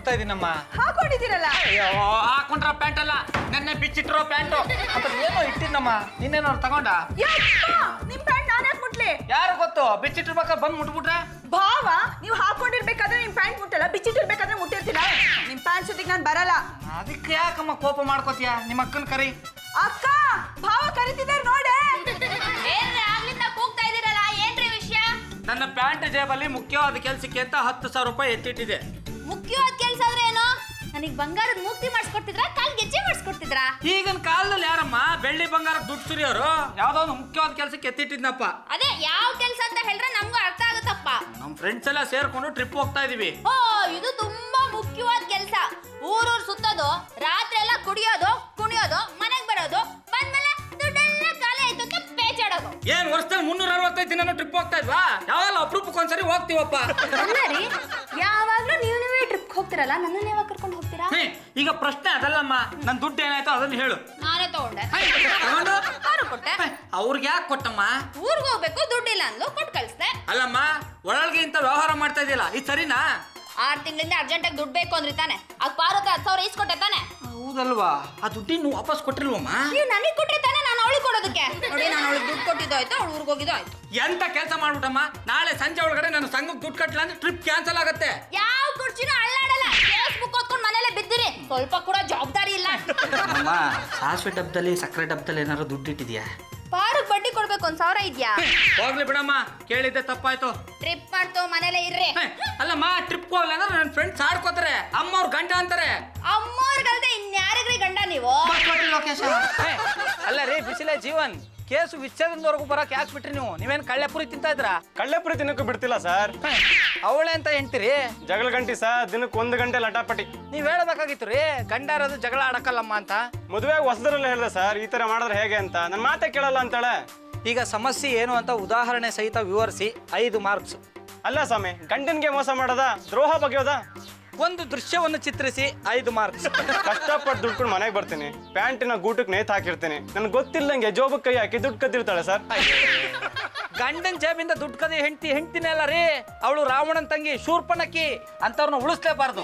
ಹೋಗ್ತಾ ಇದೀನಮ್ಮ ಹಾಕೊಂಡಿದ್ದೀರಲ್ಲ ಅಯ್ಯೋ ಹಾಕೊಂಡ್ರ ಪ್ಯಾಂಟ್ ಅಲ್ಲ ನೆನ್ನೆ ಬಿಚ್ಚಿಟ್ರೋ ಪ್ಯಾಂಟು ಅಂತ ಏನೋ ಇಟ್ಟಿದ್ನಮ್ಮ ನಿನ್ನೇನವ್ರು ತಗೊಂಡ ಯಪ್ಪ, ನಿಮ್ ಪ್ಯಾಂಟ್ ನಾನು ಯಾಕೆ ಮುಟ್ಲಿ ಯಾರು ಗೊತ್ತು ಬಿಚ್ಚಿಟ್ಟಿರ್ಬೇಕಾದ್ರೆ ಬಂದು ಮುಟ್ಬಿಟ್ರೆ ಭಾವ ನೀವು ಹಾಕೊಂಡಿರ್ಬೇಕಾದ್ರೆ ನಿಮ್ ಪ್ಯಾಂಟ್ ಮುಟ್ಟಲ್ಲ ಬಿಚ್ಚಿಟ್ಟಿರ್ಬೇಕಾದ್ರೆ ಮುಟ್ಟಿರ್ತೀರ ನಿಮ್ ಪ್ಯಾಂಟ್ ಸುತ್ತಿಗೆ ನಾನು ಬರಲ್ಲ ಅದಕ್ಕೆ ಯಾಕಮ್ಮ ಕೋಪ ಮಾಡ್ಕೋತೀಯ ನಿಮ್ಮ ಅಕ್ಕನ ಕರಿ ಅಕ್ಕ ಭಾವ ಕರಿತಿದ್ದಾರೆ ನೋಡೆ ಏನ್ರಿ ಆಗ್ಲಿಂದ ಕೂಗ್ತಾ ಇದೀರಲ್ಲ ಏನ್ರಿ ವಿಷಯ ನನ್ನ ಪ್ಯಾಂಟ್ ಜೇಬಲ್ಲಿ ಮುಖ್ಯವಾದ ಕೆಲಸಕ್ಕೆ ಅಂತ ಹತ್ತು ಸಾವಿರ ರೂಪಾಯಿ ಎತ್ತಿಟ್ಟಿದೆ ಮುಖ್ಯವಾದ ಕೆಲ್ಸ ಅಂದ್ರೆ ಏನು ನನಗ್ ಬಂಗಾರದ ಮೂರ್ತಿ ಮಾಡಿಸ್ಕೊಡ್ತಿದ್ರಾ ಕಾಲ್ ಗೆಜ್ಜೆ ಮಾಡಿಸ್ಕೊಡ್ತಿದ್ರಾ ಈಗಿನ ಕಾಲದಲ್ಲಿ ಯಾರಮ್ಮ ಬೆಳ್ಳಿ ಬಂಗಾರ ದುಡ್ಡು ಸುರಿಯೋರು ಯಾವ್ದೋ ಒಂದು ಮುಖ್ಯವಾದ ಕೆಲಸಕ್ಕೆ ಎತ್ತಿಟ್ಟಿದ್ನಪ್ಪ ಅದೇ ಯಾವ ಕೆಲ್ಸ ಅಂತ ಹೇಳಿದ್ರೆ ನಮ್ಗೂ ಅರ್ಥ ಆಗುತ್ತಪ್ಪ ನಮ್ಮ ಫ್ರೆಂಡ್ಸ್ ಎಲ್ಲ ಸೇರ್ಕೊಂಡು ಟ್ರಿಪ್ ಹೋಗ್ತಾ ಇದೀವಿ ಓ ಇದು ತುಂಬಾ ಮುಖ್ಯವಾದ ಕೆಲ್ಸ ಊರೂರ್ ಸುತ್ತೋದು ರಾತ್ರಿ ಎಲ್ಲ ಕುಡಿಯೋದು ಕುಣಿಯೋದು ಮನೆಗ್ ಬರೋದು ಬಂದ್ಮೇಲೆ ದುಡ್ಡೆಲ್ಲ ಖಾಲಿ ಆಯ್ತು ಅಂತ ಬೇಜಾಡೋದು ಏನ್ ವರ್ಷದಲ್ಲಿ ಮುನ್ನೂರ ಅರವತ್ತೈದು ದಿನ ಟ್ರಿಪ್ ಹೋಗ್ತಾ ಇದ್ವಾ ಯಾವಾಗ ಅಪರೂಪಕ್ಕೆ ಒಂದ್ಸರಿ ಹೋಗ್ತೀವಪ್ಪ ಅಲ್ಲ ರೀ ಯಾವಾಗ್ಲೂ ನೀವು ನೀವೇ ಟ್ರಿಪ್ ಹೋಗ್ತಿರಲ್ಲ ನನ್ನನ್ನ ಯಾವಾಗ ಕರ್ಕೊಂಡು ಹೋಗ್ತೀರಾ ಹೇ, ಈಗ ಪ್ರಶ್ನೆ ಅದಲ್ಲಮ್ಮ ನನ್ ದುಡ್ಡು ಏನಾಯ್ತು ಅದನ್ನ ಹೇಳು ನಾನೇ ತಗೊಂಡೆ ಹೇ, ತಗೊಂಡು ಕಾರು ಕೊಟ್ಟೆ ಹೇ, ಅವ್ರಿಗೆ ಯಾಕೆ ಕೊಟ್ಟಮ್ಮ ಊರ್ಗ್ ಹೋಗ್ಬೇಕು ದುಡ್ಡಿಲ್ಲ ಅಂದ್ಲು ಕೊಟ್ಟು ಕಳಿಸ್ದೆ ಅಲ್ಲಮ್ಮ ಒಳಗೆ ಇಂಥ ವ್ಯವಹಾರ ಮಾಡ್ತಾ ಇದೆಯಲ್ಲ ಇದು ಸರಿನಾ ಆರ್ ತಿಂಗಳಿಂದ ಅರ್ಜೆಂಟಾಗಿ ದುಡ್ಡು ಬೇಕು ಅಂದ್ರಿ ತಾನೆ ಆಗ ಪಾರತ್ತೆ ಹತ್ತು ಸಾವಿರ ಈಸ್ಕೊಟ್ಟೆ ತಾನೆ ಹೌದಲ್ವಾ ಆ ದುಡ್ಡಿನ ವಾಪಸ್ ಕೊಟ್ಟಿಲ್ವಮ್ಮ ನೀವು ನನಗೆ ಕೊಟ್ರೆ ತಾನೆ ನಾನು ಅವಳಿಗೆ ಕೊಡೋದಕ್ಕೆ ನೋಡಿ ನಾನು ಅವಳಿಗೆ ದುಡ್ಡು ಕೊಟ್ಟಿದ್ದು ಆಯ್ತು ಅವಳು ಊರಿಗೆ ಹೋಗಿದ್ದು ಆಯ್ತು ಎಂತ ಕೆಲಸ ಮಾಡ್ಬಿಟ್ಟಮ್ಮ ನಾಳೆ ಸಂಜೆ ಒಳಗಡೆ ನಾನು ಸಂಘಕ್ಕೆ ದುಡ್ಡು ಕಟ್ಟಲ್ಲ ಅಂದ್ರೆ ಟ್ರಿಪ್ ಕ್ಯಾನ್ಸಲ್ ಆಗುತ್ತೆ ಯಾವ ಕುರ್ಚಿನೂ ಅಳ್ಳಾಡಲ್ಲ ಫೇಸ್ಬುಕ್ ಓದ್ಕೊಂಡು ಮನೇಲೆ ಬಿದ್ದಿರಿ ಸ್ವಲ್ಪ ಕೂಡ ಜವಾಬ್ದಾರಿ ಇಲ್ಲ ಅಮ್ಮ ಸಾಸಿವೆ ಡಬ್ಬದಲ್ಲಿ ಸಕ್ಕರೆ ಡಬ್ಬದಲ್ಲಿ ಏನಾದ್ರು ದುಡ್ಡು ಇಟ್ಟಿದ್ಯಾ ಪಾರಕ್ ಬಡ್ಡಿ ಕೊಡ್ಬೇಕು ಒಂದ್ ಸಾವಿರ ಇದ್ಯಾ ಹೋಗ್ಲಿ ಬಿಡಮ್ಮ ಕೇಳಿದ್ದೆ ತಪ್ಪಾಯ್ತು ಟ್ರಿಪ್ ಮಾಡ್ತು ಮನೇಲೆ ಇರ್ರಿ ಹೇ, ಅಲ್ಲಮ್ಮ ಟ್ರಿಪ್ ಹೋಗ್ಲ ಅಂದ್ರೆ ನನ್ನ ಫ್ರೆಂಡ್ಸ್ ಆಡ್ಕೋತಾರೆ ಅಮ್ಮ ಅವ್ರ ಗಂಟ ಅಂತಾರೆ ಅಮ್ಮವ್ರಿಗಲ್ದೆ ಇನ್ಯಾರಿಗ್ರಿ ಗಂಡ ನೀವು ಹೇ, ಅಲ್ಲ ರೀ ಬಿಸಿಲೇ ಜೀವನ್ ಕೇಸು ವಿಚ್ಛೇದನದವರೆಗೂ ಬರಕ್ ಯಾಕೆ ಬಿಟ್ರಿ ನೀವು ನೀವೇನ್ ಕಳ್ಳೆಪುರಿ ತಿಂತಾ ಇದ್ರಾ ಕಳ್ಳೆಪುರಿ ತಿನ್ನಕ್ಕೂ ಬಿಡ್ತಿಲ್ಲ ಸರ್ ಅವಳೆ ಅಂತ ಎಂತೀರಿ ಜಗಳ ಗಂಟಿ ಸಾ ದಿನಕ್ಕೆ ಒಂದು ಗಂಟೆ ಲಟಾಪಟಿ ನೀವ್ ಹೇಳ್ಬೇಕಾಗಿತ್ತು ರೀ ಗಂಡ ಇರೋದು ಜಗಳ ಆಡಕ್ಕಲ್ಲಮ್ಮ ಅಂತ ಮದುವೆಗೆ ಹೊಸದ್ರಲ್ಲ ಹೇಳಿದೆ ಸರ್ ಈ ತರ ಮಾಡಿದ್ರೆ ಹೇಗೆ ಅಂತ ನನ್ನ ಮಾತೇ ಕೇಳಲ್ಲ ಅಂತಾಳೆ ಈಗ ಸಮಸ್ಯೆ ಏನು ಅಂತ ಉದಾಹರಣೆ ಸಹಿತ ವಿವರಿಸಿ ಐದು ಮಾರ್ಕ್ಸ್ ಅಲ್ಲ ಸ್ವಾಮಿ ಗಂಡನ್ಗೆ ಮೋಸ ಮಾಡೋದ ದ್ರೋಹ ಬಗೆಯೋದ ಒಂದು ದೃಶ್ಯವನ್ನು ಚಿತ್ರಿಸಿ ಐದು ಮಾರ್ಕ್ಸ್ ಕಷ್ಟಪಟ್ಟು ದುಡ್ಕೊಂಡು ಮನೆಗೆ ಬರ್ತೀನಿ ಪ್ಯಾಂಟಿನ ಗೂಟಕ್ಕೆ ನೇತ್ ಹಾಕಿರ್ತೀನಿ ನನ್ಗೆ ಗೊತ್ತಿಲ್ಲಂಗೆ ಜೋಬಕ್ಕೆ ಕೈ ಹಾಕಿ ದುಡ್ಡು ಕದ್ದಿರ್ತಾಳೆ ಸರ್ ಗಂಡನ್ ಜೇಬಿಂದ ದುಡ್ಡು ಕದಿ ಹೆಂಡತಿ ಹೆಂಡ್ತಿನೇ ಅಲ್ಲ ರೀ ಅವಳು ರಾವಣನ್ ತಂಗಿ ಶೂರ್ಪಣಕ್ಕಿ ಅಂತವ್ರನ್ನ ಉಳಿಸ್ಲೇಬಾರ್ದು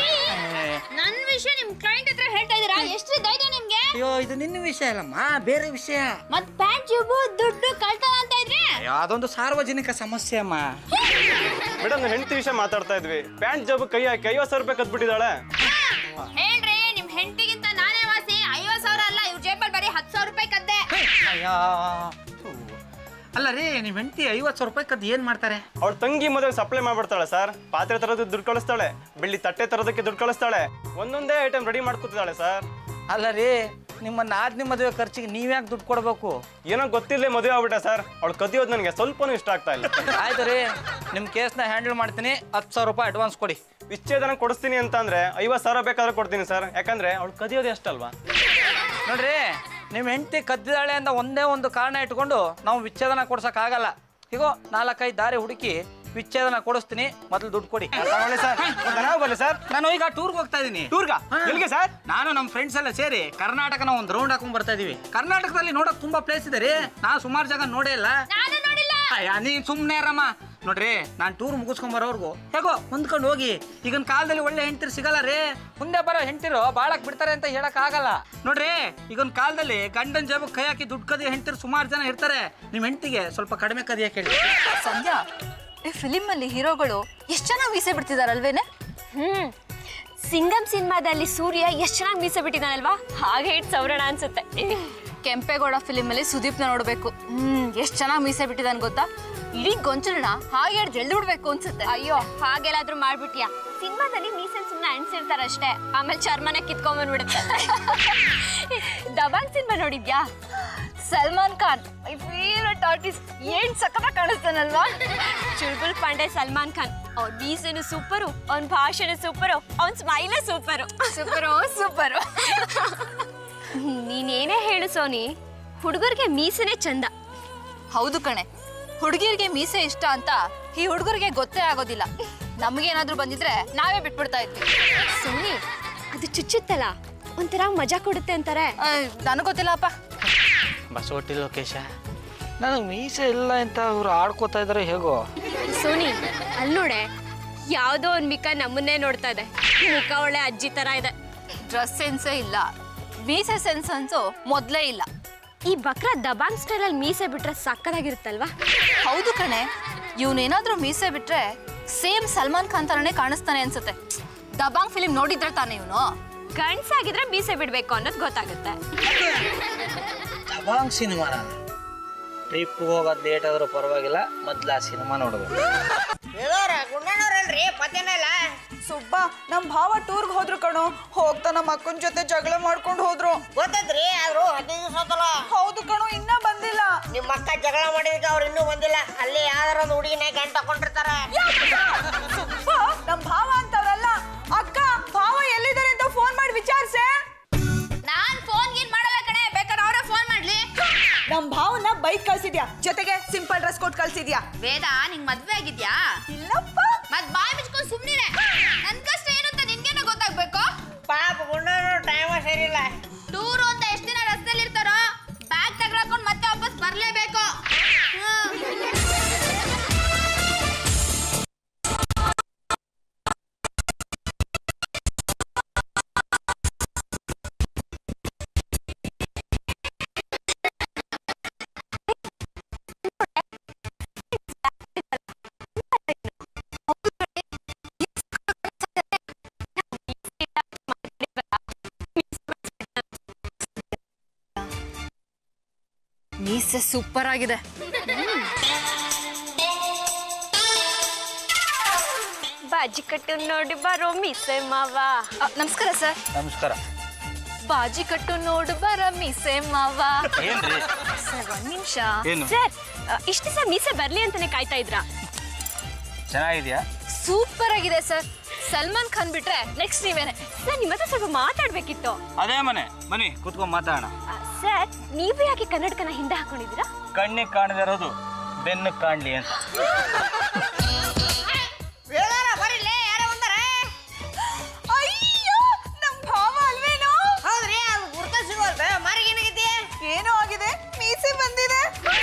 ನನ್ ವಿಷಯ ನಿಮ್ ಕ್ಲೈಂಟ್ ಹತ್ರ ಹೇಳ್ತಾ ಇದೀರಾ ಎಷ್ಟು ಧೈರ್ಯ ನಿಮ್ಗೆ ಅಯ್ಯೋ ಇದು ನಿನ್ನ ವಿಷಯ ಅಲ್ಲಮ್ಮ ಬೇರೆ ವಿಷಯ ಮತ್ ಪ್ಯಾಂಟ್ ಜೇಬು ದುಡ್ಡು ಕಳ್ತನ ಅಂತ ಇದ್ರೆ ಅಯ್ಯೋ ಅದೊಂದು ಸಾರ್ವಜನಿಕ ಸಮಸ್ಯೆ ಅಮ್ಮ ಮೇಡಮ್ ಹೆಂಡತಿ ವಿಷಯ ಮಾತಾಡ್ತಾ ಇದ್ವಿ ಪ್ಯಾಂಟ್ ಜೋಬಕ್ಕೆ ಕೈ ಹಾಕಿ ಐವತ್ತು ಸಾವಿರ ರೂಪಾಯಿ ಕದ್ಬಿಟ್ಟಿದ್ದಾಳೆ ಹೇಳ್ರಿ ನಿಮ್ ಹೆಂಡತಿಗಿಂತ ನಾನೇ ವಾಸಿ ಐವತ್ ಸಾವಿರ ಅಲ್ಲ ಇವ್ರ ಜೇಬಲ್ ಬರೀ ಹತ್ತು ಸಾವಿರ ರೂಪಾಯಿ ಕದ್ದೆ ಅಯ್ಯೋ ಥು. ಅಲ್ಲ ರೀ ನಿಮ್ಮ ಹೆಂಡತಿ ಐವತ್ತು ಸಾವಿರ ರೂಪಾಯಿ ಕದ್ದು ಏನು ಮಾಡ್ತಾರೆ ಅವಳ ತಂಗಿ ಮದುವೆ ಸಪ್ಲೈ ಮಾಡ್ಬಿಡ್ತಾಳೆ ಸರ್ ಪಾತ್ರೆ ತರೋದು ದುಡ್ಡು ಕಳಿಸ್ತಾಳೆ ಬೆಳ್ಳಿ ತಟ್ಟೆ ತರೋದಕ್ಕೆ ದುಡ್ಡು ಕಳಿಸ್ತಾಳೆ ಒಂದೊಂದೇ ಐಟಮ್ ರೆಡಿ ಮಾಡ್ಕೊತಿದ್ದಾಳೆ ಸರ್ ಅಲ್ಲ ರೀ ನಿಮ್ಮ ನಾದ್ನಿ ಮದುವೆ ಖರ್ಚಿಗೆ ನೀವ್ಯಾಕೆ ದುಡ್ಡು ಕೊಡಬೇಕು ಏನೋ ಗೊತ್ತಿಲ್ಲದೆ ಮದುವೆ ಆಗ್ಬಿಟ್ಟೆ ಸರ್ ಅವಳು ಕದಿಯೋದು ನನಗೆ ಸ್ವಲ್ಪನೂ ಇಷ್ಟ ಆಗ್ತಾ ಇಲ್ಲ ಆಯ್ತು ರೀ ನಿಮ್ಮ ಕೇಸ್ನ ಹ್ಯಾಂಡಲ್ ಮಾಡ್ತೀನಿ ಹತ್ತು ಸಾವಿರ ರೂಪಾಯಿ ಅಡ್ವಾನ್ಸ್ ಕೊಡಿ ವಿಚ್ಛೇದನ ಕೊಡಿಸ್ತೀನಿ ಅಂತ ಅಂದ್ರೆ ಐವತ್ತು ಸಾವಿರ ಬೇಕಾದ್ರೆ ಕೊಡ್ತೀನಿ ಸರ್ ಯಾಕಂದ್ರೆ ಅವಳು ಕದಿಯೋದು ಎಷ್ಟಲ್ವಾ ನೋಡ್ರಿ ನಿಮ್ಮ ಹೆಂಡತಿ ಕದ್ದಿದ್ದಾಳೆ ಅಂತ ಒಂದೇ ಒಂದು ಕಾರಣ ಇಟ್ಕೊಂಡು ನಾವು ವಿಚ್ಛೇದನ ಕೊಡ್ಸೋಕ್ಕಾಗಲ್ಲ ಹೀಗೋ ನಾಲ್ಕೈದು ದಾರಿ ಹುಡುಕಿ ವಿಚ್ಛೇದನ ಕೊಡಿಸ್ತೀನಿ ಮೊದಲು ದುಡ್ಡು ಕೊಡಿ ತಗೊಳ್ಳಿ ಸರ್ ನಾವು ಬರಲಿ ಸರ್ ನಾನು ಈಗ ಟೂರ್ಗೆ ಹೋಗ್ತಾ ಇದ್ದೀನಿ ಟೂರ್ಗ ಎಲ್ಲಿಗೆ ಸರ್ ನಾನು ನಮ್ಮ ಫ್ರೆಂಡ್ಸ್ ಎಲ್ಲ ಸೇರಿ ಕರ್ನಾಟಕನ ಒಂದು ರೌಂಡ್ ಹಾಕೊಂಡ್ ಬರ್ತಾ ಇದೀವಿ ಕರ್ನಾಟಕದಲ್ಲಿ ನೋಡಕ್ ತುಂಬಾ ಪ್ಲೇಸ್ ಇದೆ ರೀ ನಾ ಸುಮಾರು ಜಾಗ ನೋಡೇ ಇಲ್ಲ ನಾನು ನೋಡಿಲ್ಲ ಅಯ್ಯ ನೀನ್ ಸುಮ್ಮನೆ ರಮ್ಮ ನೋಡ್ರಿ ನಾನು ಟೂರ್ ಮುಗಿಸ್ಕೊಂಡ್ ಬರೋರ್ಗು ಹೇಗೋ ಹೊಂದ್ಕೊಂಡು ಹೋಗಿ ಈಗಿನ ಕಾಲದಲ್ಲಿ ಒಳ್ಳೆ ಹೆಂಡ್ತಿರು ಸಿಗಲ್ಲ ರೀ ಮುಂದೆ ಬರೋ ಹೆಂಡ್ತಿರು ಬಾಳಕ್ ಬಿಡ್ತಾರೆ ಅಂತ ಹೇಳಕ್ ಆಗಲ್ಲ ನೋಡ್ರಿ ಈಗಿನ ಕಾಲದಲ್ಲಿ ಗಂಡನ ಜೇಬಕ್ಕೆ ಕೈ ಹಾಕಿ ದುಡ್ಡು ಕದಿ ಹೆಂಡ್ತಿರು ಸುಮಾರು ಜನ ಇರ್ತಾರೆ ನಿಮ್ಮ ಹೆಂಡ್ತಿಗೆ ಸ್ವಲ್ಪ ಕಡಿಮೆ ಕದಿಯಕ್ಕೆ ಹೇಳಿ ಸಂಧ್ಯಾ ಈ ಫಿಲಿಮ್ ಅಲ್ಲಿ ಹೀರೋಗಳು ಎಷ್ಟು ಚೆನ್ನಾಗಿ ಮೀಸೆ ಬಿಡ್ತಿದಾರಲ್ವೇನೆ ಹ್ಮ್ ಸಿಂಗಂ ಸಿನಿಮಾದಲ್ಲಿ ಸೂರ್ಯ ಎಷ್ಟು ಚೆನ್ನಾಗಿ ಮೀಸೆ ಬಿಟ್ಟಿದ್ದಾನಲ್ವಾ ಹಾಗೆ ಇಟ್ ಸೌರಣ ಅನ್ಸುತ್ತೆ ಕೆಂಪೇಗೌಡ ಫಿಲಿಮ್ ಅಲ್ಲಿ ಸುದೀಪ್ನ ನೋಡ್ಬೇಕು ಹ್ಮ್ ಎಷ್ಟು ಚೆನ್ನಾಗಿ ಮೀಸೆ ಬಿಟ್ಟಿದಾನ ಗೊತ್ತಾ ಇಡೀ ಗೊಂಚಲನ ಹಾಗೆ ಹಿಡ್ದು ಎಳ್ದು ಬಿಡ್ಬೇಕು ಅನ್ಸುತ್ತೆ ಅಯ್ಯೋ ಹಾಗೆಲ್ಲಾದ್ರೂ ಮಾಡ್ಬಿಟ್ಯಾ ಸಿನಿಮಾದಲ್ಲಿ ಮೀಸೆ ಸುಮ್ಮನೆ ಅಣಿಸಿರ್ತಾರಷ್ಟೇ ಆಮೇಲೆ ಚರ್ಮನ ಕಿತ್ಕೊಂಡ್ಬಂದ್ಬಿಡುತ್ತೆ ದಬಾಂಗ್ ಸಿನಿಮಾ ನೋಡಿದ್ಯಾ Salman Khan my favourite artist ಏನ್ ಸಖತ್ತಾಗಿ ಕಾಣಿಸ್ತಾನಲ್ವಾ ಚುಳ್ಬುಲ್ ಪಾಂಡೆ ಸಲ್ಮಾನ್ ಖಾನ್ ಅವ್ನ ಮೀಸೆನು ಸೂಪರು ಅವ್ನ ಭಾಷೆನು ಸೂಪರು ಅವ್ನ ಸ್ಮೈಲೇ ಸೂಪರು ಸೂಪರು ಸೂಪರು ನೀನೇನೇ ಹೇಳು ಸೋನಿ ಹುಡುಗರಿಗೆ ಮೀಸೆನೇ ಚಂದ ಹೌದು ಕಣೆ ಹುಡುಗಿರಿಗೆ ಮೀಸೆ ಇಷ್ಟ ಅಂತ ಈ ಹುಡುಗರಿಗೆ ಗೊತ್ತೇ ಆಗೋದಿಲ್ಲ ನಮಗೇನಾದ್ರೂ ಬಂದಿದ್ರೆ ನಾವೇ ಬಿಟ್ಬಿಡ್ತಾ ಇದ್ವಿ ಸೋನಿ ಅದು ಚುಚ್ಚುತ್ತಲ್ಲ ಒಂಥರ ಮಜಾ ಕೊಡುತ್ತೆ ಅಂತಾರೆ ನನಗೆ ಗೊತ್ತಿಲ್ಲಪ್ಪ ಬಸವಟ್ಟಿ ಲೋಕೇಶ ನನಗೆ ಮೀಸೆ ಇಲ್ಲ ಅಂತ ಅವ್ರು ಆಡ್ಕೋತಾ ಇದಾರೆ ಹೇಗೋ ಸೋನಿ ಅಲ್ಲಿ ನೋಡೆ ಯಾವುದೋ ಒಂದು ಮಿಕ್ಕ ನಮ್ಮನ್ನೇ ನೋಡ್ತಾ ಇದೆ ಮುಖ ಒಳ್ಳೆ ಅಜ್ಜಿ ತರ ಇದೆ ಡ್ರೆಸ್ ಸೆನ್ಸೇ ಇಲ್ಲ ಮೀಸೆ ಸೆನ್ಸ್ ಅಂತೂ ಮೊದಲೇ ಇಲ್ಲ ಈ ಬಕ್ರ ದಬಾಂಗ್ ಸ್ಟೈಲಲ್ಲಿ ಮೀಸೆ ಬಿಟ್ರೆ ಸಕ್ಕದಾಗಿರುತ್ತಲ್ವಾ ಹೌದು ಕಣೆ ಇವನೇನಾದ್ರೂ ಮೀಸೆ ಬಿಟ್ರೆ ಸೇಮ್ ಸಲ್ಮಾನ್ ಖಾನ್ ತರನೇ ಕಾಣಿಸ್ತಾನೆ ಅನ್ಸುತ್ತೆ ದಬಾಂಗ್ ಫಿಲಿಂ ನೋಡಿದ್ರೆ ತಾನೇ ಇವನು ಗಂಡ್ಸಾಗಿದ್ರೆ ಮೀಸೆ ಬಿಡ್ಬೇಕು ಅನ್ನೋದು ಗೊತ್ತಾಗುತ್ತೆ ದಬಾಂಗ್ ಸಿನಿಮಾನ ಟ್ರಿಪ್ ಹೋಗೋದು ಲೇಟ್ ಆದ್ರೂ ಪರವಾಗಿಲ್ಲ ಮೊದ್ಲು ಆ ಸಿನಿಮಾ ನೋಡೋದು ಗುಂಡಣ್ಣವ್ರಲ್ರಿ ಪತಿನ ಇಲ್ಲ ಸುಬ್ಬ ನಮ್ ಭಾವ ಟೂರ್ಗ್ ಹೋದ್ರು ಕಣೋ ಹೋಗ್ತಾ ನಮ್ಮ ಅಕ್ಕನ ಜೊತೆ ಜಗಳ ಮಾಡ್ಕೊಂಡು ಹೋದ್ರು ಗೊತ್ತೈತ್ರಿ ಆದ್ರು ಹದಿನೈದು ದಿವಸ ಆತಲ್ಲ ಹೌದು ಕಣೋ ಇನ್ನ ಬಂದಿಲ್ಲ ನಿಮ್ಮ ಅಕ್ಕ ಜಗಳ ಮಾಡಿದಕ್ಕೆ ಅವ್ರು ಇನ್ನೂ ಬಂದಿಲ್ಲ ಅಲ್ಲಿ ಯಾವ್ದಾರ ಒಂದು ಹುಡುಗಿನ ಗಂಟ ತಕೊಂಡಿರ್ತಾರ ಸುಬ್ಬ ನಮ್ ಭಾವ ಅಂತವ್ರಲ್ಲ ಅಕ್ಕ ಭಾವ ಎಲ್ಲಿದ್ದಾರೆ ಅಂತ ಫೋನ್ ಮಾಡಿ ವಿಚಾರಿಸೆ ನಾನ್ ಫೋನ್ ಗೀನ್ ಮಾಡಲ್ಲ ಕಣೆ ಬೇಕಾದ್ರೆ ಅವರೇ ಫೋನ್ ಮಾಡ್ಲಿ ನಮ್ ಭಾವನ ಬೈಕ್ ಕಳ್ಸಿದ್ಯಾ ಜೊತೆಗೆ ಸಿಂಪಲ್ ಡ್ರೆಸ್ ಕೊಟ್ಟು ಕಳ್ಸಿದ್ಯಾ ವೇದ ನಿಂಗ್ ಮದ್ವೆ ಆಗಿದ್ಯಾ ಇಲ್ಲಪ್ಪ ಮತ್ ಬಾಯ್ ಮುಚ್ಕೊಂಡ್ ಸುಮ್ನಿರೆ ನನ್ ಕಷ್ಟ ಏನು ಅಂತ ನಿನ್ಗೇನ ಗೊತ್ತಾಗ್ಬೇಕು ಪಾಪ ಗುಂಡಣ್ಣವ್ರ ಟೈಮ ಸರಿ ಇಲ್ಲ ಟೂರು ಅಂತ ಎಷ್ಟ್ ದಿನ ರಸ್ತೆಲಿ ಇರ್ತಾರೋ ಬ್ಯಾಗ್ ತಗೊಳಕೊಂಡ್ ಮತ್ತೆ ವಾಪಸ್ ಬರ್ಲೇಬೇಕು ಹ್ಮ್. ಮೀಸೆ ಸೂಪರ್ ಆಗಿದೆ ಬಾಜಿ ಕಟ್ಟು ನೋಡಿ ಬರೋ ಮೀಸೆ ಮಾವ ಅ, ನಮಸ್ಕಾರ ಸರ್ ನಮಸ್ಕಾರ ಬಾಜಿ ಕಟ್ಟು ನೋಡು ಬರ ಮೀಸೆ ಮಾವ ಏನ್ರಿ ಸರ್ ಒಂದ್ ನಿಮಿಷ ಏನು ಸರ್ ಇಷ್ಟು ದಿವಸ ಮೀಸೆ ಬರ್ಲಿ ಅಂತಾನೆ ಕಾಯ್ತಾ ಇದ್ರಾ ಚೆನ್ನಾಗಿದ್ಯಾ ಸೂಪರ್ ಆಗಿದೆ ಸರ್ ಸಲ್ಮಾನ್ ಖಾನ್ ಬಿಟ್ರೆ ನೆಕ್ಸ್ಟ್ ನೀವೇನೆ ಸರ್ ನಿಮ್ಮ ಹತ್ರ ಸ್ವಲ್ಪ ಮಾತಾಡ್ಬೇಕಿತ್ತು ಅದೇ ಮನೆ ಬನ್ನಿ ಕೂತ್ಕೊಂಡ್ ಮಾತಾಡೋಣ ಆ, ಸರ್ ನೀವು ಯಾಕೆ ಕನ್ನಡಕನ ಹಿಂದೆ ಹಾಕೊಂಡಿದ್ದೀರಾ ಕಣ್ಣಿಗೆ ಕಾಣದೇ ಇರೋದು ಬೆನ್ನು ಕಾಣ್ಲಿ ಅಂತ ವೇದಾರ ಬರೀಲೇ ಯಾರೋ ಬಂದಾರ ಅಯ್ಯೋ ನಮ್ ಭಾವ ಅಲ್ವೇನೋ ಹೌದ್ರಿ ಅದು ಗುರ್ತ ಸಿಗೋಲ್ರ ಮಾರಿಗೆ ಏನಾಗೈತಿ ಏನೋ ಆಗಿದೆ ಮೀಸೆ ಬಂದಿದೆ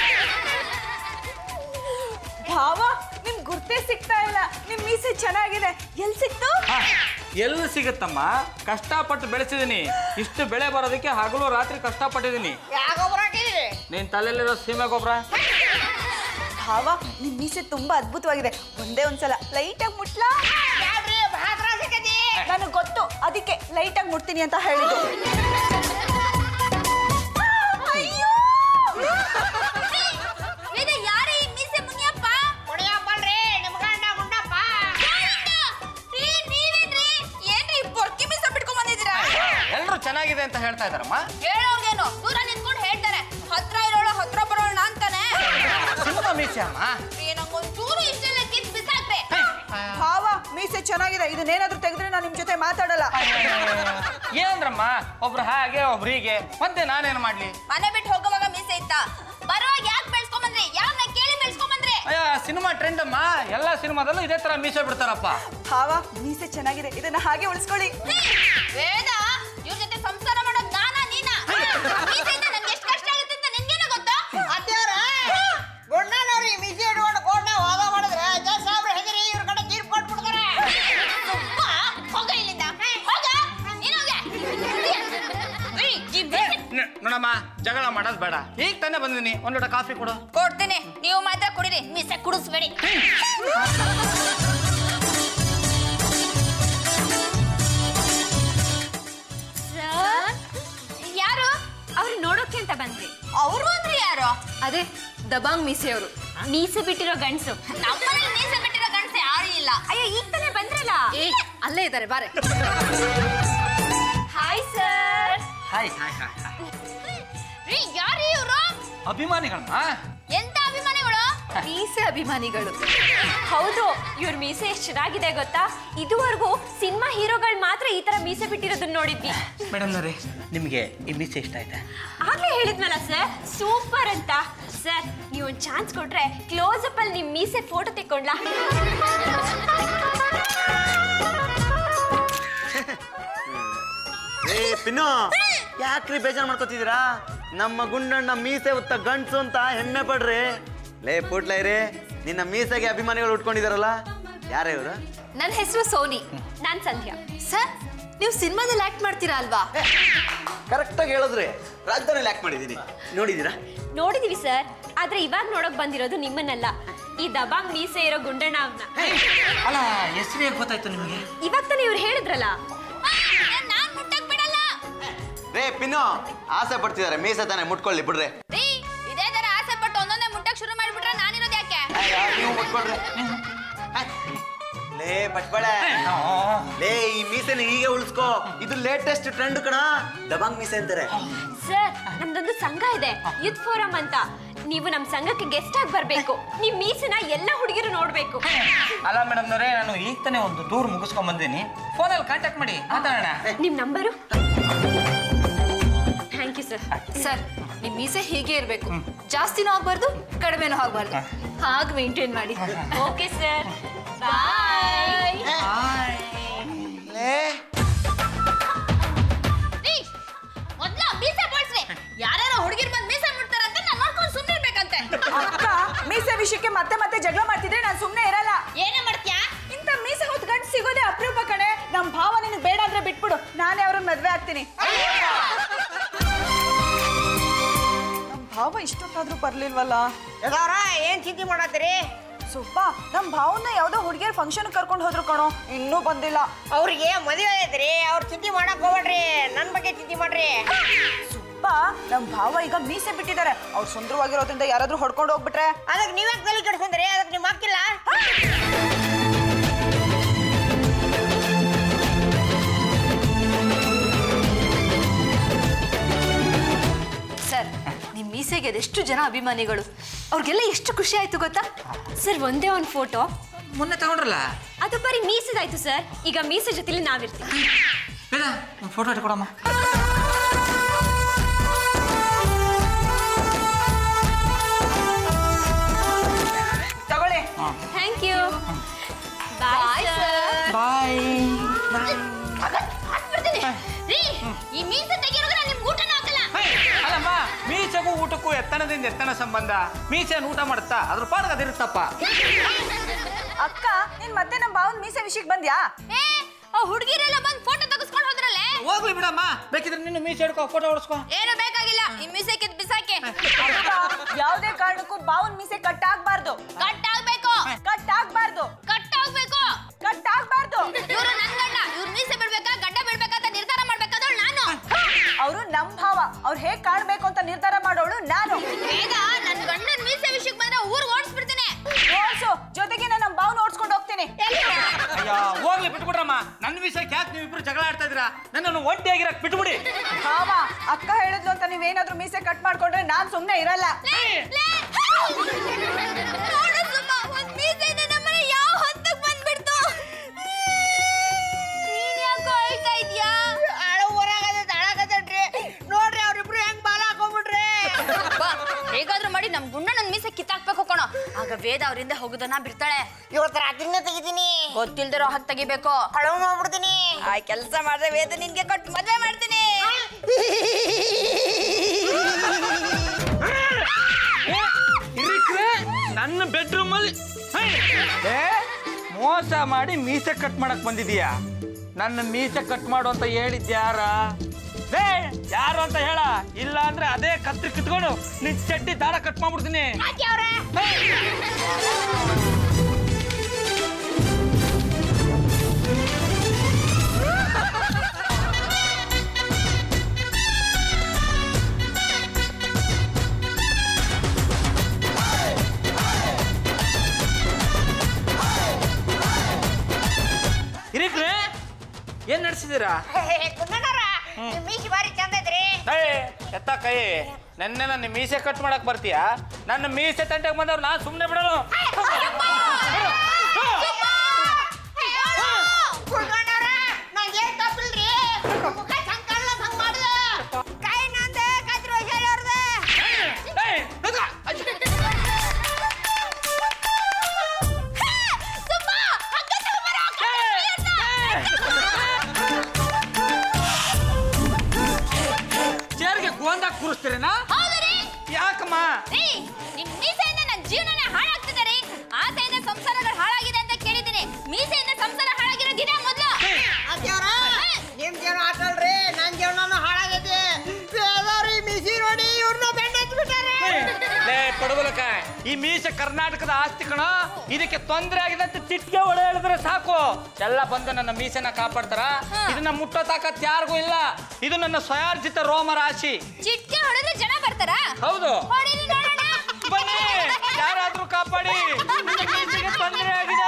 ಭಾವ ನಿಮ್ ಗುರ್ತೇ ಸಿಗ್ತಾ ಇಲ್ಲ ನಿಮ್ ಮೀಸೆ ಚೆನ್ನಾಗಿದೆ ಎಲ್ ಸಿಕ್ತು ಎಲ್ಲಿ ಸಿಗುತ್ತಮ್ಮ ಕಷ್ಟಪಟ್ಟು ಬೆಳೆಸಿದೀನಿ ಇಷ್ಟು ಬೆಳೆ ಬರೋದಕ್ಕೆ ಹಗಲು ರಾತ್ರಿ ಕಷ್ಟಪಟ್ಟಿದ್ದೀನಿ ಯಾವ ಗೊಬ್ಬರ ಹಾಕಿದ್ರಿ ನೀನ್ ತಲೆಯಲ್ಲಿರೋ ಸೀಮೆ ಗೊಬ್ಬರ ಭಾವ ನಿಮ್ ಮೀಸೆ ತುಂಬಾ ಅದ್ಭುತವಾಗಿದೆ ಒಂದೇ ಒಂದ್ಸಲ ಲೈಟ್ ಆಗಿ ಮುಟ್ಲಾ ಯಾವ್ದ್ರಿ ಬಹಳ ತ್ರಾಸ ಆಕೈತಿ ನನಗ್ ಗೊತ್ತು ಅದಕ್ಕೆ ಲೈಟ್ ಆಗಿ ಮುಟ್ತೀನಿ ಅಂತ ಹೇಳಿದ್ದು ಅಯ್ಯೋ ವೇದ ಯಾರು ಈ ಮೀಸೆ ಮುನಿಯಪ್ಪ ಕುಡಿಯಪ್ಪಲ್ರಿ ನಿಮ್ ಗಂಡ ಗುಂಡಪ್ಪ ರೀ, ನೀವೇನ್ರಿ ಏನ್ರಿ ಪೊರ್ಕಿ ಮೀಸೆ ಬಿಟ್ಕೊಂಡ್ ಬಂದಿದ್ದೀರಾ ಎಲ್ಲರೂ ಚೆನ್ನಾಗಿದೆ ಅಂತ ಹೇಳ್ತಾ ಇದಾರಮ್ಮ ಹೇಳೋಂಗೇನು ದೂರ ನಿಂತ್ಕೊಂಡು ಹೇಳ್ತಾರೆ ಹತ್ರ ಇರೋಳ ಹತ್ರ ಬರೋಣ ಅಂತಾನೆ ಸಿನಿಮಾ ಮೀಸೆ ಅಮ್ಮ ರೀ, ನಂಗೊಂದ್ ಚೂರು ಇಷ್ಟೆಲ್ಲ ಕಿತ್ ಬಿಸಾಕ್ರೆ ಭಾವ ಮೀಸೆ ಚೆನ್ನಾಗಿದೆ ಇದನ್ನೇನಾದ್ರೂ ತೆಗೆದ್ರೆ ನಾನು ನಿಮ್ ಜೊತೆ ಮಾತಾಡಲ್ಲ ಏನ್ರಮ್ಮ ಒಬ್ರು ಹಾಗೆ ಒಬ್ರು ಹೀಗೆ ಮತ್ತೆ ನಾನೇನ್ ಮಾಡ್ಲಿ ಮನೆ ಬಿಟ್ಟು ಹೋಗುವಾಗ ಮೀಸೆ ಇತ್ತ ಬರುವಾಗ ಯಾಕೆ ಬೆಳ್ಸ್ಕೊಂಡ್ ಬಂದ್ರಿ ಯಾವ್ನ ಕೇಳಿ ಬೆಳ್ಸ್ಕೊಂಡ್ ಬಂದ್ರಿ ಅಯ್ಯ ಸಿನಿಮಾ ಟ್ರೆಂಡ್ ಅಮ್ಮ ಎಲ್ಲಾ ಸಿನಿಮಾದಲ್ಲೂ ಇದೇ ತರ ಮೀಸೆ ಬಿಡ್ತಾರಪ್ಪ ಭಾವ ಮೀಸೆ ಚೆನ್ನಾಗಿದೆ ಇದನ್ನ ಹಾಗೆ ಉಳಿಸ್ಕೊಳ್ಳಿ ವೇದ ಇವ್ರ ಜೊತೆ ಸಂಸಾರ ಮಾಡೋದ್ ನಾನಾ ನೀನಾ ಮೀಸೆಯಿಂದ ನನ್ಗೆ ಎಷ್ಟು ಕಷ್ಟ ಆಗುತ್ತೆ ಅಂತ ನಿನ್ಗೇನು ಗೊತ್ತಾ ಅತ್ಯಾರ ಗುಂಡನವ್ರಿ ಮಿಸಿ ಇಟ್ಕೊಂಡು ಕೋರ್ಟ್ನ ವಾದ ಮಾಡಿದ್ರೆ ಜಜ್ ಸಾಹೇಬ್ರು ಹೆದರಿ ಇವ್ರ ಕಡೆ ತೀರ್ಪು ಕೊಟ್ಬಿಡ್ತಾರೆ ಸುಬ್ಬ, ಹೋಗ ಇಲ್ಲಿಂದ ಹೋಗ ನೀನ್ ಹೋಗೆ. ರೀ, ಈ ಮೀಸೆ ನ- ನೋಡಮ್ಮ ಜಗಳ ಮಾಡೋದು ಬೇಡ ಈಗ ತಾನೇ ಬಂದಿನಿ ಒಂದ್ ಲೋಟ ಕಾಫಿ ಕೊಡು ಕೊಡ್ತೀನಿ ನೀವು ಮಾತ್ರ ಕುಡಿರಿ ಮೀಸೆ ಕುಡಿಸ್ಬೇಡಿ ಯಾರು ಅವ್ರು ನೋಡೋಕೆ ಅಂತ ಬಂದ್ವಿ ಅವರು ಅಂದ್ರೆ ಯಾರು ಅದೇ ದಬಾಂಗ್ ಮೀಸೆಯವರು ಮೀಸೆ ಬಿಟ್ಟಿರೋ ಗಂಡಸು ನಮ್ಮನೆ ಮೀಸೆ ಬಿಟ್ಟಿರೋ ಗಂಡಸೆ ಯಾರು ಇಲ್ಲ ಅಯ್ಯೋ ಈಗ ತಾನೇ ಬಂದ್ರಲ್ಲ ಏ ಅಲ್ಲೇ ಇದ್ದಾರೆ ಬಾರೆ hi sir hi hi hi hi ರೀ ಯಾರು ಇವರು ಅಭಿಮಾನಿಗಳಮ್ಮ ಎಂತ ಅಭಿಮಾನಿಗಳು ಮೀಸೆ ಅಭಿಮಾನಿಗಳು ಹೌದು ಇವ್ರ ಮೀಸೆ ಎಷ್ಟು ಚೆನ್ನಾಗಿದೆ ಗೊತ್ತಾ ಇದುವರೆಗೂ ಸಿನಿಮಾ ಹೀರೋಗಳು ಮಾತ್ರ ಈ ತರ ಮೀಸೆ ಬಿಟ್ಟಿರೋದನ್ನ ನೋಡಿದ್ವಿ ಮೇಡಮ್ ನವ್ರೆ ನಿಮಗೆ ಈ ಮೀಸೆ ಇಷ್ಟ ಆಯ್ತಾ ಆಗ್ಲೇ ಹೇಳಿದ್ನಲ್ಲ ಸರ್ ಸೂಪರ್ ಅಂತ ಸರ್ ನೀವು ಒಂದು ಚಾನ್ಸ್ ಕೊಟ್ರೆ ಕ್ಲೋಸ್ ಅಪ್ ಅಲ್ಲಿ ನಿಮ್ ಮೀಸೆ ಫೋಟೋ ತೆಕ್ಕೊಂಡ್ಲಾ ಏ ಪಿನ್ನು ಯಾಕ್ರಿ ಬೇಜಾರು ಮಾಡ್ಕೋತಿದ್ದೀರಾ ನಮ್ಮ ಗುಂಡಣ್ಣ ಮೀಸೆ ಉತ್ತ ಗಂಡ್ಸು ಅಂತ ಹೆಮ್ಮೆ ಪಡ್ರಿ ಲೇ ಪುಟ್ಲೈ ರೀ ನಿನ್ನ ಮೀಸೆಗೆ ಅಭಿಮಾನಿಗಳು ಉಟ್ಕೊಂಡಿದಾರಲ್ಲ ಯಾರೇ ಇವರು ನನ್ನ ಹೆಸರು ಸೋನಿ ನಾನ್ ಸಂಧ್ಯಾ ಸರ್ ನೀವು ಸಿನಿಮಾದಲ್ಲಿ ಆಕ್ಟ್ ಮಾಡ್ತೀರಾ ಅಲ್ವಾ ಕರೆಕ್ಟಾಗಿ ಹೇಳಿದ್ರಿ ರಾಜಧಾನಿಯಲ್ಲಿ ಯಾಕೆ ಮಾಡಿದ್ದೀನಿ ನೋಡಿದ್ದೀರಾ ನೋಡಿದೀವಿ ಸರ್ ಆದ್ರೆ ಇವಾಗ ನೋಡಕ್ ಬಂದಿರೋದು ನಿಮ್ಮನ್ನಲ್ಲ ಈ ದಬಾಂಗ್ ಮೀಸೆ ಇರೋ ಗುಂಡಣ್ಣ ಅವ್ನ ಅಲ್ಲ ಹೆಸರು ಹೇಗೆ ಗೊತ್ತಾಯ್ತು ನಿಮಗೆ ಇವಾಗ ತಾನೇ ಇವ್ರು ಹೇಳಿದ್ರಲ್ಲ ನಾನ್ ಮುಟ್ಟಕ್ ಬಿಡಲ್ಲ ರೇ ಪಿನ್ನು ಆಸೆ ಪಡ್ತಿದ್ದಾರೆ ಮೀಸೆ ತಾನೆ ಮುಟ್ಕೊಳ್ಳಿ ಬಿಡ್ರೆ ರೀ ಇದೇ ತರ ಆಸೆ ಪಟ್ಟು ಒಂದೊಂದೇ ಮುಟ್ಟಕ್ ಶುರು ಮಾಡ್ಬಿಟ್ರೆ ನಾನಿರೋದು ಯಾಕೆ ನೀವು ಮುಟ್ಕೊಳ್ರಿ ಲೇ ಪಟ್ಬಳೆ ಲೇ ಈ ಮೀಸೆನ ಹೀಗೆ ಉಳಿಸ್ಕೋ ಇದು ಲೇಟೆಸ್ಟ್ ಟ್ರೆಂಡ್ ಕಣ ದಬಾಂಗ್ ಮೀಸೆ ಅಂತಾರೆ ಸರ್ ನಮ್ದೊಂದು ಸಂಘ ಇದೆ ಯೂತ್ ಫೋರಂ ಅಂತ ನೀವು ನಮ್ ಸಂಘಕ್ಕೆ ಗೆಸ್ಟ್ ಆಗಿ ಬರ್ಬೇಕು ನಿಮ್ ಮೀಸೆನ ಎಲ್ಲ ಹುಡುಗಿರು ನೋಡ್ಬೇಕು ಅಲ್ಲ ಮೇಡಮ್ನವರೇ ನಾನು ಈಗ ತಾನೇ ಒಂದು ಟೂರ್ ಮುಗಿಸ್ಕೊಂಡ್ ಬಂದೀನಿ ಫೋನಲ್ಲಿ ಕಾಂಟ್ಯಾಕ್ಟ್ ಮಾಡಿ ಮಾತಾಡೋಣ ನಿಮ್ number thank you sir sir ನಿಮ್ ಮೀಸೆ ಹೀಗೆ ಇರಬೇಕು ಜಾಸ್ತಿನೂ ಆಗ್ಬಾರ್ದು ಕಡಿಮೆನೂ ಆಗ್ಬಾರ್ದು ಹಾಗೆ ಮೇಂಟೈನ್ ಮಾಡಿ ಓಕೆ ಸರ್ ಬಾಯ್ ಲೇ ರೀ ಮೊದ್ಲ ಮೀಸೆ ಬೋಳ್ಸ್ರಿ ಯಾರ್ಯಾರೋ ಹುಡುಗಿರ್ ಬಂದ್ ಮೀಸೆ ಮುಟ್ತಾರಂತೆ ನಾನ್ ನೋಡ್ಕೊಂಡು ಸುಮ್ಮನೆ ಇರ್ಬೇಕಂತೆ ಅಕ್ಕ ಮೀಸೆ ವಿಷಯಕ್ಕೆ ಮತ್ತೆ ಮತ್ತೆ ಜಗಳ ಮಾಡ್ತಿದ್ರೆ ನಾನು ಸುಮ್ಮನೆ ಇರಲ್ಲ ಏನೇ ಮಾಡ್ತೀಯಾ ಇಂಥ ಮೀಸೆ ಹೊತ್ತು ಗಂಟು ಸಿಗೋದೇ ಅಪರೂಪ ಕಣೆ ನಮ್ಮ ಭಾವ ನಿನಗೆ ಬೇಡ ಅಂದ್ರೆ ಬಿಟ್ಬಿಡು ನಾನೇ ಅವ್ರನ್ನ ಮದ್ವೆ ಆಗ್ತೀನಿ ನಮ್ಮ ಭಾವ ಇಷ್ಟೊತ್ತಾದ್ರೂ ಬರ್ಲಿಲ್ವಲ್ಲ ಯದವ್ರ ಏನ್ ಚಿಂತೆ ಮಾಡತ್ತೀರಿ ಸುಬ್ಬ ನಮ್ಮ ಭಾವನ ಯಾವ್ದೋ ಹುಡುಗಿಯರ್ ಫಂಕ್ಷನ್ ಕರ್ಕೊಂಡು ಹೋದ್ರು ಕಣೋ ಇನ್ನೂ ಬಂದಿಲ್ಲ ಅವ್ರಿಗೆ ಮದುವೆ ಐತ್ರಿ ಅವ್ರ ಚಿಂತೆ ಮಾಡಕ್ ಹೋಗ್ಬೇಡ್ರಿ ನನ್ ಬಗ್ಗೆ ಚಿಂತೆ ಮಾಡ್ರಿ ಸುಬ್ಬ ನಮ್ಮ ಭಾವ ಈಗ ಮೀಸೆ ಬಿಟ್ಟಿದ್ದಾರೆ ಅವ್ರು ಸುಂದರವಾಗಿರೋದ್ರಿಂದ ಯಾರಾದ್ರೂ ಹೊಡ್ಕೊಂಡು ಹೋಗ್ಬಿಟ್ರೆ ಅದಕ್ಕೆ ನೀವ್ಯಾಕೆ ತಲೆ ಕೆಡ್ಸ್ಕೊಂಡ್ರಿ ಅದಕ್ಕೆ ನಿಮ್ಮ ಹಾಕಿಲ್ಲ ಸರ್ ನಿಮ್ ಮೀಸೆಗೆ ಅದೆಷ್ಟು ಜನ ಅಭಿಮಾನಿಗಳು ಅವ್ರಿಗೆಲ್ಲ ಎಷ್ಟು ಖುಷಿ ಆಯ್ತು ಗೊತ್ತಾ ಸರ್ ಒಂದೇ ಒಂದು ಫೋಟೋ ಮೊನ್ನೆ ತಗೊಂಡ್ರಲ್ಲ ಅದು ಬರೀ ಮೀಸದಾಯ್ತು ಸರ್ ಈಗ ಮೀಸೆ ಜೊತೆಲಿ ನಾವಿರ್ತೀವಿ ಬೇಡ ಒಂದು ಫೋಟೋ ಇಟ್ಕೊಡಮ್ಮ ತಗೊಳ್ಳಿ thank you bye sir bye ಹಾಕ್ಬಿಡ್ತೀನಿ ರೀ ಈ ಮೀಸೆ ತೆಗಿರೋದ್ರೆ ನಿಮ್ ಊಟನ ಹಾಕಲ್ಲ ಅಲ್ಲಮ್ಮ ಮೀಸೆಗೂ ಊಟಕ್ಕೂ ಎತ್ತಣದಿಂದ ಎತ್ತಣ ಸಂಬಂಧ ಮೀಸೆಯನ್ನು ಊಟ ಮಾಡುತ್ತಾ ಅದ್ರ ಪಾಡ್ಗೆ ಅದಿರುತ್ತಪ್ಪ ಅಕ್ಕ ನೀನ್ ಮತ್ತೆ ನಮ್ಮ ಭಾವನ ಮೀಸೆ ವಿಷಯಕ್ಕೆ ಬಂದ್ಯಾ ಏ ಆ ಹುಡುಗಿರೆಲ್ಲ ಬಂದ್ ಫೋಟೋ ತೆಗೆಸ್ಕೊಂಡು ಹೋದ್ರಲ್ಲೇ ಹೋಗ್ಲಿ ಬಿಡಮ್ಮ ಬೇಕಿದ್ರೆ ನಿನ್ನ ಮೀಸೆ ಹಿಡ್ಕೊ ಫೋಟೋ ಹೊಡ್ಸ್ಕೊ ಏನು ಬೇಕಾಗಿಲ್ಲ ಈ ಮೀಸೆ ಕಿತ್ ಬಿಸಾಕೆ ಅಕ್ಕ, ಯಾವ್ದೇ ಕಾರಣಕ್ಕೂ ಭಾವನ್ ಮೀಸೆ ಕಟ್ ಆಗ್ಬಾರ್ದು ಕಟ್ ಆಗ್ಬೇಕು ಕಟ್ ಆಗ್ಬಾರ್ದು ಕಟ್ ಆಗ್ಬೇಕು ಕಟ್ ಆಗ್ಬಾರ್ದು ಇವ್ರು ನನ್ ಗಂಡ ಇವ್ರ ಮೀಸೆ ಬಿಡ್ಬೇಕಾ ಗಡ್ಡ ಬಿಡ್ಬೇಕಾ ಅಂತ ನಿರ್ಧಾರ ಮಾಡ್ಬೇಕಾದವಳು ನಾನು ಅವರು ನಮ್ ಭಾವ ಅವ್ರು ಹೇಗ್ ಕಾಣ್ಬೇಕು ಅಂತ ನಿರ್ಧಾರ ಮಾಡೋಳು ನಾನು ಬೇಗ ನನ್ ಗಂಡನ್ ಮೀಸೆ ವಿಷಯಕ್ಕೆ ಬಂದ್ರೆ ಊರ್ ಓಡಿಸ್ಬಿಡ್ತೀನಿ ಓಡ್ಸು ಜೊತೆಗೆ ನಾನು ನಮ್ ಭಾವನ ಓಡಿಸ್ಕೊಂಡು ಹೋಗ್ತೀನಿ ಅಯ್ಯೋ ಹೋಗ್ಲಿ ಬಿಟ್ಬಿಡ್ರಮ್ಮ ನನ್ನ ವಿಷಯಕ್ಕೆ ಯಾಕೆ ನೀವಿಬ್ರು ಜಗಳ ಆಡ್ತಾ ಇದ್ದೀರಾ ನನ್ನನ್ನು ಒಂಟಿಯಾಗಿರಕ್ ಬಿಟ್ಬಿಡಿ ಭಾವ ಅಕ್ಕ ಹೇಳಿದ್ಲು ಅಂತ ನೀವೇನಾದ್ರೂ ಮೀಸೆ ಕಟ್ ಮಾಡ್ಕೊಂಡ್ರೆ ನಾನ್ ಸುಮ್ನೆ ಇರಲ್ಲ ನೋಡು ಸುಮ್ಮ ಒಂದ್ ಮೀಸೆ ಇದೆ ನಮ್ಮನೆ ಯಾವ ಹಂತಕ್ ಬಂದ್ಬಿಡ್ತು ನೀನ್ ಯಾಕೋ ಅಳ್ತಾ ಇದ್ಯಾ ಅಳು ಹೊರಾಗದ ಅಳಾಗದ್ರಿ ನೋಡ್ರಿ ಅವ್ರಿಬ್ರು ಹೆಂಗ್ ಬಾಲ ಹಾಕೊಂಡ್ಬಿಟ್ರಿ ಬಾ ಹೇಗಾದ್ರೂ ಮಾಡಿ ನಮ್ ಗುಂಡ ನನ್ ಮೀಸೆ ಕಿತ್ತಾಕ್ಬೇಕು ಕಣೋ ಆಗ ವೇದ ಅವರಿಂದ ಹೋಗುದನ್ನ ಬಿಡ್ತಾಳೆ ಇವತ್ತು ರಾತ್ರಿನೇ ತೆಗಿತೀನಿ ಗೊತ್ತಿಲ್ದಿರೋ ಹತ್ ತೆಗಿಬೇಕು ಕಳವು ಮಾಡ್ಬಿಡ್ತೀನಿ ಆ ಕೆಲಸ ಮಾಡ್ದೆ ವೇದ ನಿನ್ಗೆ ಕೊಟ್ಟು ಮದ್ವೆ ಮಾಡ್ತೀನಿ ಇರಿಕ್ರೆ ನನ್ನ ಬೆಡ್ರೂಮ್ ಅಲ್ಲಿ ಏ, ಮೋಸ ಮಾಡಿ ಮೀಸೆ ಕಟ್ ಮಾಡಕ್ ಬಂದಿದೀಯಾ ನನ್ನ ಮೀಸೆ ಕಟ್ ಮಾಡು ಅಂತ ಹೇಳಿದ್ಯಾರ ಏ ಯಾರು ಅಂತ ಹೇಳ ಇಲ್ಲ ಅಂದ್ರೆ ಅದೇ ಕತ್ರಿ ಕಿತ್ಕೊಂಡು ನಿನ್ ಚಡ್ಡಿ ದಾರ ಕಟ್ ಮಾಡ್ಬಿಡ್ತೀನಿ ಇರಿಕ್ರೆ ಏನ್ ನಡೆಸಿದೀರಾ ಕುಂದಣ್ಣವ್ರ ನಿಮ್ ಮೀಸಿ ಬಾರಿ ಚಂದ ಐತ್ರಿ ಏ ಎತ್ತ ಕೈ ನೆನ್ನೆ ನನ್ನ ಮೀಸೆ ಕಟ್ ಮಾಡಕ್ ಬರ್ತೀಯಾ ನನ್ನ ಮೀಸೆ ತಂಟೆಗೆ ಬಂದವ್ರು ನಾನು ಸುಮ್ಮನೆ ಬಿಡಲು ಕುಂದಣ್ಣವ್ರ ನಂಗೆ ಏನ್ ತಪ್ಪಿಲ್ರಿ ಮುಖ ಚಂದ ಕಾಣ್ಲಕ್ ಹಂಗ್ ಮಾಡ್ದೆ ಕೈ ನಂದೆ ಕತ್ರಿ ವೈಶಾಲಿ ಅವ್ರದ್ದೆ ಏಯ್, ನಿಂತ್ಕೊ. ಅಜ್ಜಿ. ಚೇರ್ಗೆ ಗೋಂದ ಕೂರಿಸ್ತೀರೇನಾ ಯಾಕಮ್ಮ ರೀ ನಿಮ್ ಮೀಸೆಯಿಂದ ನನ್ನ ಜೀವನನೇ ಹಾಳಾಗ್ತಿದೆ ರೀ ಆಸೆಯಿಂದ ಸಂಸಾರಗಳು ಹಾಳಾಗಿದೆ ಅಂತ ಕೇಳಿದ್ದೀನಿ ಮೀಸೆ ಕರ್ನಾಟಕದ ಆಸ್ತಿ ಕಣ ಇದಕ್ಕೆ ತೊಂದರೆ ಆಗಿದೆ ಅಂತ ಚಿಟ್ಗೆ ಒಳ ಹೇಳಿದ್ರೆ ಸಾಕು ಎಲ್ಲ ಬಂದು ನನ್ನ ಮೀಸೆನ ಕಾಪಾಡ್ತಾರ ಇದನ್ನ ಮುಟ್ಟೋ ತಾಕತ್ ಯಾರಿಗೂ ಇಲ್ಲ ಇದು ನನ್ನ ಸ್ವಯಾರ್ಜಿತ ರೋಮ ರಾಶಿ ಚಿಟ್ಕೆ ಹೊಡೆದ್ರೆ ಜನ ಬರ್ತಾರಾ ಹೌದು ಹೊಡೀರಿ ನೋಡೋಣ ಬನ್ನಿ ಯಾರಾದ್ರೂ ಕಾಪಾಡಿ ನನ್ನ ಮೀಸೆಗೆ ತೊಂದರೆ ಆಗಿದೆ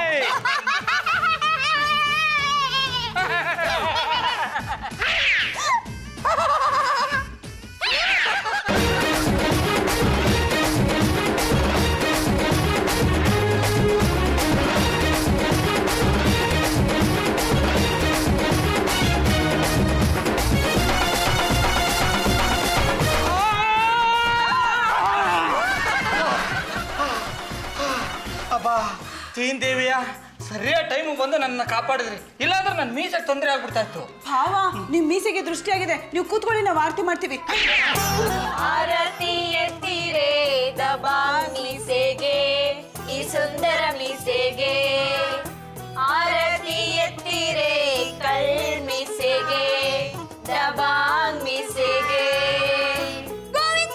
ಅಬ್ಬಾ ತೀನ್ ದೇವಿಯ ಸರಿಯಾದ ಟೈಮಿಗೆ ಬಂದು ನನ್ನ ಕಾಪಾಡಿದ್ರಿ ಇಲ್ಲಾಂದ್ರೆ ನನ್ನ ಮೀಸೆಗೆ ತೊಂದರೆ ಆಗ್ಬಿಡ್ತಾ ಇತ್ತು ಭಾವ ನಿಮ್ ಮೀಸೆಗೆ ದೃಷ್ಟಿಯಾಗಿದೆ ನೀವು ಕೂತ್ಕೊಳ್ಳಿ ನಾವು ಆರತಿ ಮಾಡ್ತೀವಿ ಆರತಿ ಎತ್ತಿರೆ ದಬಾ ಮೀಸೆಗೆ ಈ ಸುಂದರ ಮೀಸೆಗೆ ಆರತಿ ಎತ್ತಿರೆ ಕಳ್ ಮೀಸೆಗೆ ದಬಾ ಮೀಸೆಗೆ ಗೋವಿಂದ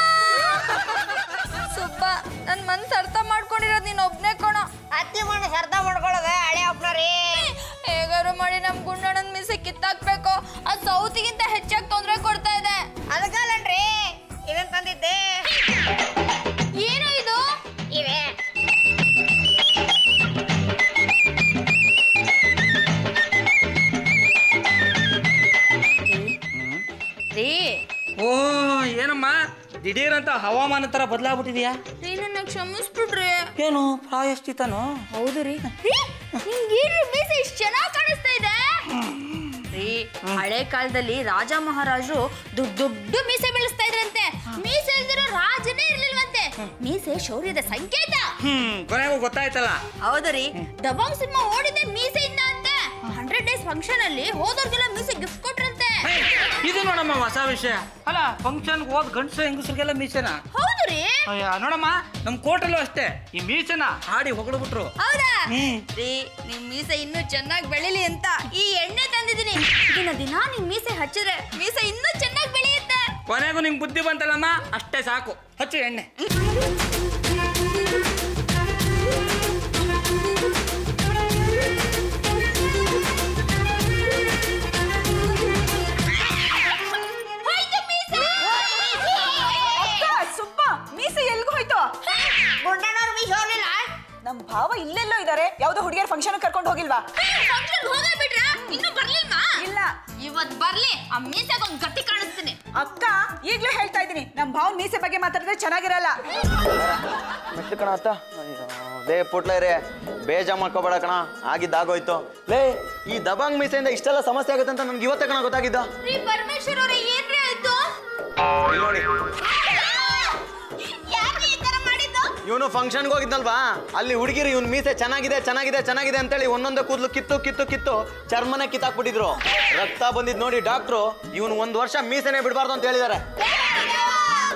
ಸುಬ್ಬ ನನ್ ಮನ್ಸ್ ಅರ್ಥ ಮಾಡ್ಕೊಂಡಿರೋದು ನೀನ್ ಒಬ್ನೇ ಕಣೋ ಅತ್ತಿ ಮಣ್ಣು ಅರ್ಥ ಮಾಡ್ಕೊಳ್ಳೋದೆ ಹಳೆ ಒಬ್ನರಿ ಹೇಗಾರು ಮಾಡಿ ನಮ್ ಗುಂಡಣ್ಣನ್ ಮೀಸೆ ಕಿತ್ತಾಕ್ಬೇಕು ಆ ಸೌತಿಗಿಂತ ಹೆಚ್ಚಾಗಿ ತೊಂದರೆ ಕೊಡ್ತಾ ಇದೆ ಅದಕ್ಕಲ್ಲನ್ರಿ ಇದನ್ ತಂದಿದ್ದೆ ಏನು ಇದು ಇವೆ ರೀ ಓ ಏನಮ್ಮ ದಿಢೀರ್ ಅಂತ ಹವಾಮಾನ ತರ ಬದಲಾಗ್ಬಿಟ್ಟಿದ್ಯಾ ರೀ ನನ್ನ ಕ್ಷಮಿಸ್ಬಿಡ್ರಿ ಏನು ಪ್ರಾಯಶ್ಚಿತನು ಹೌದು ರೀ ನಿಮ್ಗೇನ್ರಿ ಮೀಸೆ ಇಷ್ಟು ಚೆನ್ನಾಗಿ ಕಾಣಿಸ್ತಾ ಇದೆ ರೀ ಹಳೆ ಕಾಲದಲ್ಲಿ ರಾಜ ಮಹಾರಾಜರು ದೊಡ್ಡ ದೊಡ್ಡ ಮೀಸೆ ಬೆಳೆಸ್ತಾ ಇದ್ರಂತೆ ಮೀಸೆ ಇಲ್ದಿರೋ ರಾಜನೇ ಇರ್ಲಿಲ್ವಂತೆ ಮೀಸೆ ಶೌರ್ಯದ ಸಂಕೇತ ಹ್ಮ್ ಕೊನೆಗೂ ಗೊತ್ತಾಯ್ತಲ್ಲ ಹೌದು ರೀ ದಬಾಂಗ್ ಸಿನಿಮಾ ಓಡಿದೆ ಮೀಸೆಯಿಂದ ಅಂತೆ ಹಂಡ್ರೆಡ್ ಡೇಸ್ ಫಂಕ್ಷನ್ ಅಲ್ಲಿ ಹೋದವ್ರಿಗೆಲ್ಲ ಮೀಸೆ ಗಿಫ್ಟ್ ಕೊಟ್ರಂತೆ ಇದು ನೋಡಮ್ಮ ಹೊಸ ವಿಷಯ ಅಲ್ಲ ಫಂಕ್ಷನ್ ಹೋದ್ ಗಂಡಸು ಹೆಂಗಸ್ರಿಗೆಲ್ಲ ಮೀಸೆನ ಹೌದು ರೀ ಅಯ್ಯ ನೋಡಮ್ಮ ನಮ್ ಕೋಟಲ್ಲೂ ಅಷ್ಟೇ ಈ ಮೀಸೆನ ಹಾಡಿ ಹೊಗಳ್ಬಿಟ್ರು ಹೌದಾ ಹ್ಮ್. ರೀ ನಿಮ್ ಮೀಸೆ ಇನ್ನೂ ಚೆನ್ನಾಗಿ ಬೆಳಿಲಿ ಅಂತ ಈ ಎಣ್ಣೆ ತಂದಿದ್ದೀನಿ ದಿನ ದಿನ ನಿಮ್ ಮೀಸೆ ಹಚ್ಚಿದ್ರೆ ಮೀಸೆ ಇನ್ನೂ ಚೆನ್ನಾಗಿ ಬೆಳೆಯುತ್ತೆ ಕೊನೆಗೂ ನಿಂಗೆ ಬುದ್ಧಿ ಬಂತಲ್ಲಮ್ಮ ಅಷ್ಟೇ ಸಾಕು ಹಚ್ಚು ಎಣ್ಣೆ ಹೋಯ್ತು ಮೀಸೆ ಅಕ್ಕ ಸುಬ್ಬ ಮೀಸೆ ಎಲ್ಗೂ ಹೋಯ್ತು ಗುಂಡನವ್ರು ಮೀಸ್ ಹೋಗ್ಲಿಲ್ಲ ನಮ್ ಭಾವ ಇಲ್ಲೆಲ್ಲೋ ಇದಾರೆ ಯಾವ್ದೋ ಹುಡುಗಿಯರ್ ಫಂಕ್ಷನ್ ಕರ್ಕೊಂಡು ಹೋಗಿಲ್ವಾ ಫಂಕ್ಷನ್ ಹೋಗೇ ಬಿಟ್ರಾ ಇನ್ನೂ ಬರ್ಲಿಲ್ವಾ ಇಲ್ಲ ಇವತ್ ಬರ್ಲಿ ಆ ಮೀಸೆಗೆ ಒಂದ್ ಗಟ್ಟಿ ಕಾಣಿಸ್ತೀನಿ ಅಕ್ಕ ಈಗ್ಲೇ ಹೇಳ್ತಾ ಇದ್ದೀನಿ ನಮ್ ಭಾವನ್ ಮೀಸೆ ಬಗ್ಗೆ ಮಾತಾಡಿದ್ರೆ ಚೆನ್ನಾಗಿರಲ್ಲ ಮೆಟ್ಲು ಕಣ ಅತ್ತ ಲೇ ಪುಟ್ಲೇ ಬೇಜ ಮಾಡ್ಕೋಬೇಡ ಕಣ ಆಗಿದ್ದಾಗೋಯ್ತು ಲೇ ಈ ದಬಾಂಗ್ ಮೀಸೆಯಿಂದ ಇಷ್ಟೆಲ್ಲ ಸಮಸ್ಯೆ ಆಗುತ್ತೆ ಅಂತ ನಮ್ಗೆ ಇವತ್ತೇ ಕಣ ಗೊತ್ತಾಗಿದ್ದ ರೀ ಪರಮೇಶ್ವರ್ ಅವ್ರೆ ಏನ್ರಿ ಆಯ್ತು ಇಲ್ಲಿ ನೋಡಿ ಯಾಕ್ರಿ ಈ ತರ ಮಾಡಿದ್ದು ಇವನು ಫಂಕ್ಷನ್ಗೆ ಹೋಗಿದ್ನಲ್ವಾ ಅಲ್ಲಿ ಹುಡುಗಿರು ಇವ್ನ ಮೀಸೆ ಚೆನ್ನಾಗಿದೆ ಚೆನ್ನಾಗಿದೆ ಚೆನ್ನಾಗಿದೆ ಅಂತೇಳಿ ಒಂದೊಂದೇ ಕೂದಲು ಕಿತ್ತು ಕಿತ್ತು ಕಿತ್ತು ಚರ್ಮನೆ ಕಿತ್ತಾಕ್ಬಿಟ್ಟಿದ್ರು ರಕ್ತ ಬಂದಿದ್ ನೋಡಿ ಡಾಕ್ಟ್ರು ಇವನು ಒಂದ್ ವರ್ಷ ಮೀಸೆನೆ ಬಿಡಬಾರ್ದು ಅಂತ ಹೇಳಿದ್ದಾರೆ